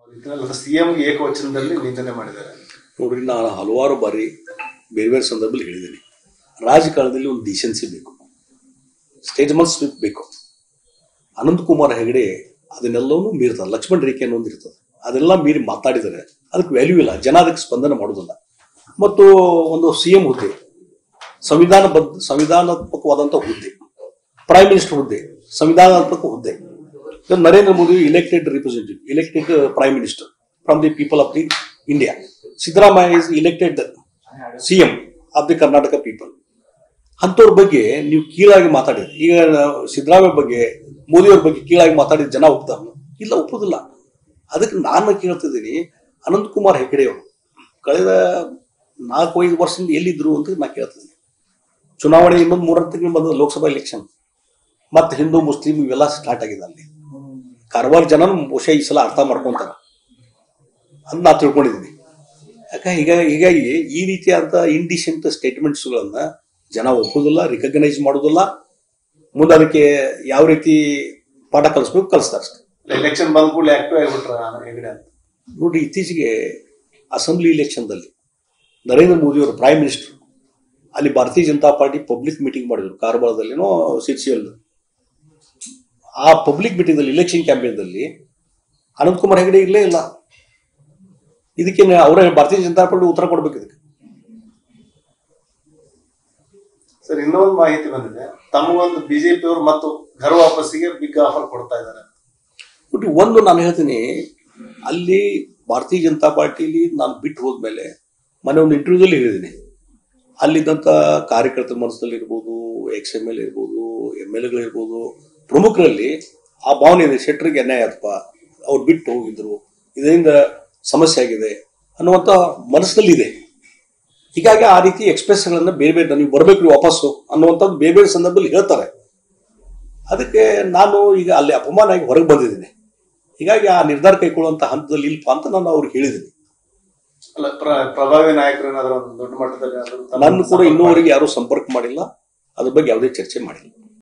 CM ಏಕವಚನದಲ್ಲಿ ನಿಂದನೆ ಮಾಡಿದ್ದಾರೆ ನೋಡ್ರಿ ನಾನು ಹಲವಾರು ಬಾರಿ ಬೇರೆ ಬೇರೆ ಸಂದರ್ಭದಲ್ಲಿ ಹೇಳಿದ್ದೀನಿ ರಾಜಕಾರಣದಲ್ಲಿ ಒಂದು ಡಿಸೆನ್ಸಿ ಬೇಕು ಸ್ಟೇಜ್ಮನ್ಸ್ಶಿಪ್ ಬೇಕು ಅನಂತಕುಮಾರ್ ಹೆಗಡೆ ಅದನ್ನೆಲ್ಲವನ್ನೂ ಮೀರ್ತಾರೆ ಲಕ್ಷ್ಮಣ್ ರೇಖೆ ಅನ್ನೋ ಒಂದು ಇರ್ತದೆ ಅದೆಲ್ಲ ಮೀರಿ ಮಾತಾಡಿದರೆ ಅದಕ್ಕೆ ವ್ಯಾಲ್ಯೂ ಇಲ್ಲ ಜನ ಅದಕ್ಕೆ ಸ್ಪಂದನೆ ಮಾಡೋದಿಲ್ಲ ಮತ್ತು ಒಂದು ಸಿ ಎಂ ಹುದ್ದೆ ಸಂವಿಧಾನಬದ್ಧ ಸಂವಿಧಾನಾತ್ಮಕವಾದಂಥ ಹುದ್ದೆ ಪ್ರೈಮ್ ಮಿನಿಸ್ಟರ್ ಹುದ್ದೆ ಸಂವಿಧಾನಾತ್ಮಕ ಹುದ್ದೆ ಇದು Narendra Modi elected representative elected prime minister from the people of the India Siddaramaiah is elected C M of the Karnataka people ಅಂಥವ್ರ ಬಗ್ಗೆ ನೀವು ಕೀಳಾಗಿ ಮಾತಾಡಿದ್ರಿ ಈಗ ನಾವು ಸಿದ್ದರಾಮಯ್ಯ ಬಗ್ಗೆ ಮೋದಿಯವ್ರ ಬಗ್ಗೆ ಕೀಳಾಗಿ ಮಾತಾಡಿದ ಜನ ಒಪ್ತಾರ ಇಲ್ಲ ಒಪ್ಪೋದಿಲ್ಲ ಅದಕ್ಕೆ ನಾನು ಕೇಳ್ತಿದ್ದೀನಿ ಅನಂತಕುಮಾರ್ ಹೆಗಡೆ ಅವರು ಕಳೆದ ನಾಲ್ಕು ಐದು ವರ್ಷದಿಂದ ಎಲ್ಲಿದ್ರು ಅಂತ ನಾ ಕೇಳ್ತಿದ್ದೀನಿ ಚುನಾವಣೆ ಇನ್ನೊಂದು ಮೂರನೇ ತಿಂಗಳು ಬಂದ ಲೋಕಸಭಾ ಎಲೆಕ್ಷನ್ ಮತ್ತೆ ಹಿಂದೂ ಮುಸ್ಲಿಂ ಇವೆಲ್ಲ ಸ್ಟಾರ್ಟ್ ಆಗಿದೆ ಅಲ್ಲಿ ಕಾರವಾರ ಜನ ಬಹುಶಃ ಈ ಸಲ ಅರ್ಥ ಮಾಡ್ಕೊಂತಾರ ಅಂತ ನಾ ತಿಳ್ಕೊಂಡಿದ್ದೀನಿ ಯಾಕೆ ಹೀಗಾಗಿ ಹೀಗಾಗಿ ಈ ರೀತಿಯಾದ ಇಂಡಿಸೆಂಟ್ ಸ್ಟೇಟ್ಮೆಂಟ್ಸ್ಗಳನ್ನ ಜನ ಒಪ್ಪೋದಿಲ್ಲ ರಿಕಗ್ನೈಸ್ ಮಾಡೋದಿಲ್ಲ ಮುಂದೆ ಅದಕ್ಕೆ ಯಾವ ರೀತಿ ಪಾಠ ಕಲಿಸ್ಬೇಕು ಕಲಿಸ್ತಾರೆ ಅಷ್ಟೇ ಎಲೆಕ್ಷನ್ ಬಂದ ಕೂಡಲೇ ಆಕ್ಟಿವ್ ಆಗಿಬಿಟ್ರ ಹೆಗಡೆ ಅಂತ ನೋಡ್ರಿ ಇತ್ತೀಚೆಗೆ ಅಸೆಂಬ್ಲಿ ಎಲೆಕ್ಷನ್ದಲ್ಲಿ ನರೇಂದ್ರ ಮೋದಿ ಅವರು ಪ್ರೈಮ್ ಮಿನಿಸ್ಟರ್ ಅಲ್ಲಿ ಭಾರತೀಯ ಜನತಾ ಪಾರ್ಟಿ ಪಬ್ಲಿಕ್ ಮೀಟಿಂಗ್ ಮಾಡಿದ್ರು ಕಾರವಾರದಲ್ಲಿನೋ ಸಿರ್ಸಿಯಲ್ಲಿ ಆ ಪಬ್ಲಿಕ್ ಮೀಟಿಂಗ್ದಲ್ಲಿ ಇಲೆಕ್ಷನ್ ಕ್ಯಾಂಪೇನ್ದಲ್ಲಿ ಅನಂತಕುಮಾರ್ ಹೆಗಡೆ ಇರಲೇ ಇಲ್ಲ ಇದಕ್ಕೆ ಅವರೇ ಭಾರತೀಯ ಜನತಾ ಪಾರ್ಟಿ ಉತ್ತರ ಕೊಡ್ಬೇಕು ಇದಕ್ಕೆ ಸರ್ ಇನ್ನೊಂದು ಮಾಹಿತಿ ಬಂದಿದೆ ತಮಗೊಂದು ಬಿಜೆಪಿ ಅವರು ಮತ್ತು ಘರ ವಾಪಸ್ಸಿಗೆ ಬಿಗ್ ಆಫರ್ ಕೊಡ್ತಾ ಇದ್ದಾರೆ ಬಟ್ ಒಂದು ನಾನು ಹೇಳ್ತೀನಿ ಅಲ್ಲಿ ಭಾರತೀಯ ಜನತಾ ಪಾರ್ಟಿಲಿ ನಾನು ಬಿಟ್ಟು ಹೋದ್ಮೇಲೆ ಮೊನ್ನೆ ಒಂದು ಇಂಟರ್ವ್ಯೂದಲ್ಲಿ ಹೇಳಿದ್ದೀನಿ ಅಲ್ಲಿದ್ದಂಥ ಕಾರ್ಯಕರ್ತರ ಮನಸ್ಸಲ್ಲಿ ಇರ್ಬೋದು ಎಕ್ಸ್ ಎಮ್ ಎಲ್ ಇರ್ಬೋದು ಎಮ್ ಎಲ್ ಎಗಳಿರ್ಬೋದು ಪ್ರಮುಖರಲ್ಲಿ ಆ ಭಾವನೆ ಇದೆ ಶೆಟ್ಟರಿಗೆ ಅನ್ಯಾಯ ಆತಪ್ಪ ಅವ್ರು ಬಿಟ್ಟು ಹೋಗಿದ್ರು ಇದರಿಂದ ಸಮಸ್ಯೆ ಆಗಿದೆ ಅನ್ನುವಂಥ ಮನಸ್ಸಿನಲ್ಲಿ ಇದೆ ಹೀಗಾಗಿ ಆ ರೀತಿ ಎಕ್ಸ್ಪ್ರೆಸ್ಗಳನ್ನ ಬೇರೆ ಬೇರೆ ನೀವು ಬರ್ಬೇಕ್ರಿ ವಾಪಸ್ಸು ಅನ್ನುವಂಥದ್ದು ಬೇರೆ ಬೇರೆ ಸಂದರ್ಭದಲ್ಲಿ ಹೇಳ್ತಾರೆ ಅದಕ್ಕೆ ನಾನು ಈಗ ಅಲ್ಲಿ ಅಪಮಾನ ಆಗಿ ಹೊರಗೆ ಬಂದಿದ್ದೀನಿ ಹೀಗಾಗಿ ಆ ನಿರ್ಧಾರ ಕೈಗೊಳ್ಳುವಂತ ಹಂತದಲ್ಲಿ ಇಲ್ಪ ಅಂತ ನಾನು ಅವ್ರಿಗೆ ಹೇಳಿದ್ದೀನಿ ಅಲ್ಲ ಪ್ರ- ಪ್ರಭಾವಿ ನಾಯಕರು ಏನಾದ್ರು ಒಂದು ದೊಡ್ಡ ಮಟ್ಟದಲ್ಲಿ ಏನಾದ್ರು ತಮ್ಮ ನನ್ನ ಕೂಡ ಇನ್ನೂವರೆಗೆ ಯಾರೂ ಸಂಪರ್ಕ ಮಾಡಿಲ್ಲ ಅದ್ರ ಬಗ್ಗೆ ಯಾವುದೇ ಚರ್ಚೆ ಮಾಡಿಲ್ಲ